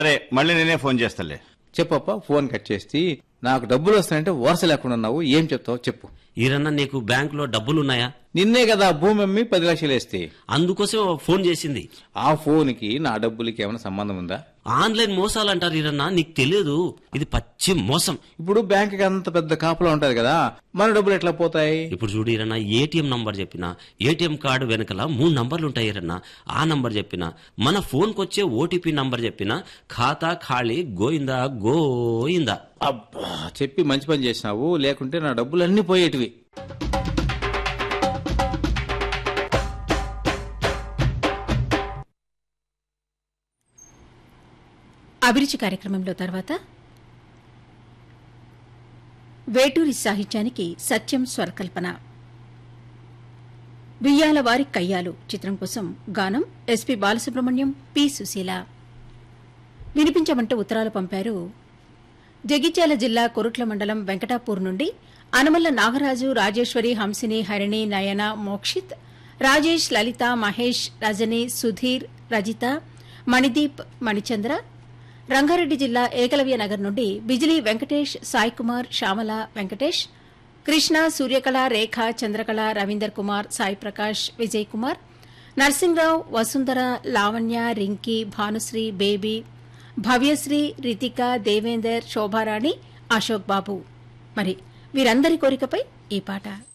సరే మళ్ళీ నేనే ఫోన్ చేస్తాలే చెప్పప్ప ఫోన్ కట్ చేసి నాకు డబ్బులు వస్తాయంటే వరుస లేకుండా ఉన్నావు ఏం చెప్తావు చెప్పు ఈరన్న నీకు బ్యాంకులో డబ్బులున్నాయా నిన్నే కదా భూమి అమ్మి పది లక్షలు వేస్తే అందుకోసం ఫోన్ చేసింది ఆ ఫోన్కి నా డబ్బులకి ఏమైనా సంబంధం ఉందా ఆన్లైన్ మోసాలు అంటారు ఈరన్న నీకు తెలియదు ఇది పచ్చి మోసం ఇప్పుడు బ్యాంక్కి అంత పెద్ద కాపలా ఉంటది కదా మన డబ్బులు ఎట్లా పోతాయి ఇప్పుడు చూడు ఈరన్న ఏటీఎం నంబర్ చెప్పిన ఏటీఎం కార్డు వెనకల మూడు నంబర్లు ఉంటాయి ఈరన్న ఆ నంబర్ చెప్పిన మన ఫోన్ వచ్చే ఓటీపీ నంబర్ చెప్పిన ఖాతా ఖాళీ గోయిందా గోయిందా అబ్బా చెప్పి మంచి పని చేసినావు లేకుంటే నా డబ్బులు అన్ని పోయేటివి అభిరుచి కార్యక్రమంలో తర్వాత వేటూరి సాహిత్యానికి సత్యం స్వరకల్పన బియ్యాల వారి కయ్యాలు చిత్రం కోసం గానం ఎస్పి బాలసుబ్రహ్మణ్యం పి సుశీల వినిపించమంటూ ఉత్తరాలు పంపారు జగిత్యాల జిల్లా కొరుట్ల మండలం వెంకటాపూర్ నుండి అనమల్ల నాగరాజు రాజేశ్వరి హంసిని హరిణి నయన మోక్షిత్ రాజేష్ లలిత మహేష్ రజని సుధీర్ రజిత మణిదీప్ మణిచంద్ర రంగారెడ్డి జిల్లా ఏకలవ్య నగర్ నుండి బిజిలీ వెంకటేష్ సాయి కుమార్ శ్యామల వెంకటేష్ కృష్ణ సూర్యకళ రేఖ చంద్రకళ రవీందర్ కుమార్ సాయి ప్రకాష్ విజయ్ కుమార్ నర్సింగ్రావు వసుంధర లావణ్య రింకీ భానుశ్రీ బేబీ భవ్యశ్రీ రితిక దేవేందర్ శోభారాణి అశోక్ బాబు మరి వీరందరి కోరికపై ఈ పాట